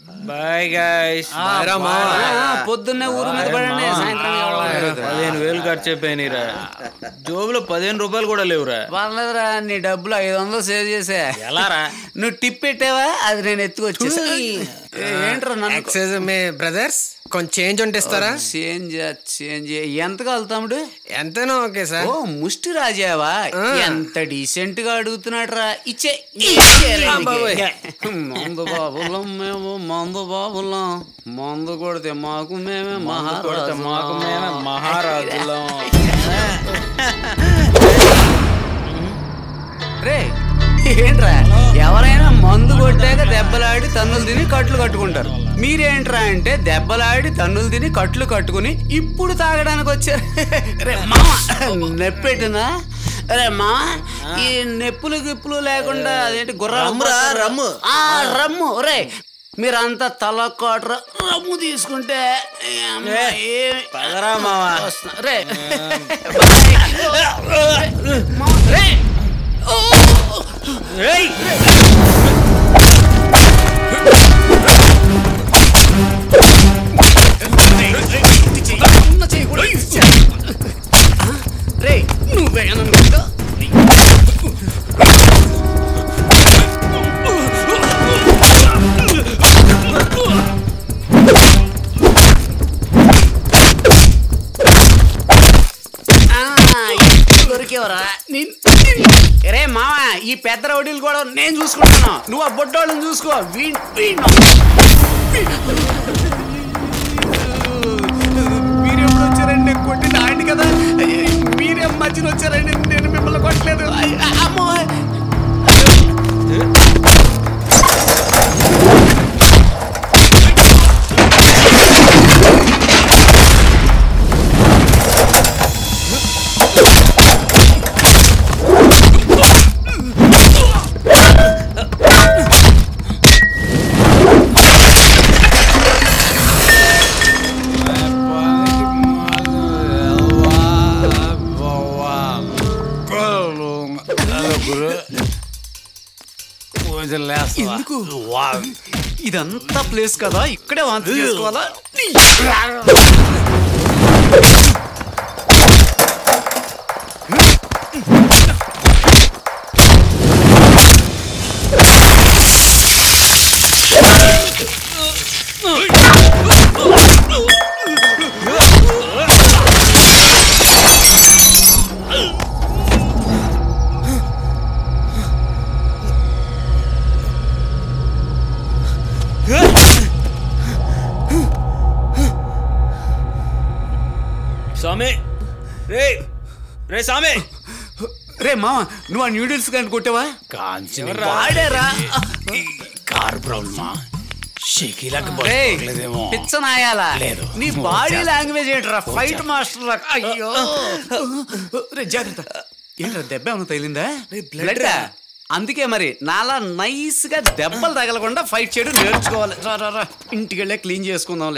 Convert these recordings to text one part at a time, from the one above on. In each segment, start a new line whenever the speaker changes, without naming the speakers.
Bye guys
పొద్దున్నే ఊరు మీద పడండి సాయంత్రం ఎవరు
పదిహేను వేలు ఖర్చు అయిపోయినాయిరా జోబులో పదిహేను రూపాయలు కూడా లేవురా
పర్లేదురా నీ డబ్బులు ఐదు వందలు సేవ్ చేసా
ఎలారా
నువ్వు టిప్ పెట్టావా అది నేను ఎత్తుకొచ్చేసా ఏంట్రా నన్ను
ఎక్సైజ్ మీ బ్రదర్స్ కొంచెం చేంజ్ ఉంటే ఇస్తారా
చేంజ్ చేంజ్ ఎంత కావాలి తమ్ముడు
ఎంతైనా ఓకే సార్
ఓ ముష్టి రాజావా ఎంత డీసెంట్ గా అడుగుతున్నాడు రా ఇచ్చే మందు బాబులం మేము మందు బాబులం మందు కొడితే మాకు మేమే మహారాజు
మాకు మేమే మహారాజులం
రే ఏంట్రా ఎవరైనా మందు కొట్టాక దెబ్బలాడి తన్నులు తిని కట్లు కట్టుకుంటారు మీరేంట్రా అంటే దెబ్బలాడి తన్నులు తిని కట్లు కట్టుకుని ఇప్పుడు తాగడానికి వచ్చారు రే మామ నెప్పెట్టినా రే మామ ఈ నెప్పులు గిప్పులు లేకుండా అదేంటి గుర్రాలు రమ్ము ఆ రమ్ము రే మీరంతా తల కోట్ర రమ్ము తీసుకుంటే ఏ అమ్మ, ఏ-
పదరా మావా
వస్తున్నా. రే బాయ్. మామ, రే ఓ రే నువ్వేననుకుంటా దొరికేవరా రే మామ ఈ పెద్ద రౌడీలు కూడా నేను చూసుకుంటాను నువ్వు ఆ బొడ్డోళ్ళని చూసుకో వీణ్ వీణ్ మీరెప్పుడు వచ్చారండి నేను కొట్టిన ఆంటీ కదా మీరే మధ్యలో వచ్చారండి నేను మిమ్మల్ని కొట్టలేదు అయ్, అమ్మో ఎందుకు ఇదంతా ప్లేస్ కదా ఇక్కడే వాంతి చేసుకోవాలా
స్వామి రే రే స్వామి
రే మామ నువ్వు ఆ న్యూడిల్స్ కానీ కొట్టావా వాడేరా
కార్ ప్రాబ్లమా షకీలాకి
రేయ్,
లేదేమో
పిచ్చ నాయాలా
లేదు.
నీ బాడీ లాంగ్వేజ్ ఏంట్రా ఫైట్ మాస్టర్ రా అయ్యో రే జాగ్రత్త ఏంట్రా దెబ్బ ఏమైనా తగిలిందా బ్లడ్ అందుకే మరి నాలా నైస్ గా దెబ్బలు తగలకుండా ఫైట్ చేయడం నేర్చుకోవాలి రా రా రా ఇంటికి వెళ్ళే క్లీన్ చేసుకుందాంలే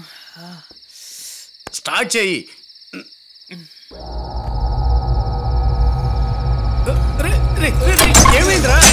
స్టార్ట్ చెయ్యి రే, రే, రే, రే, ఏమైందిరా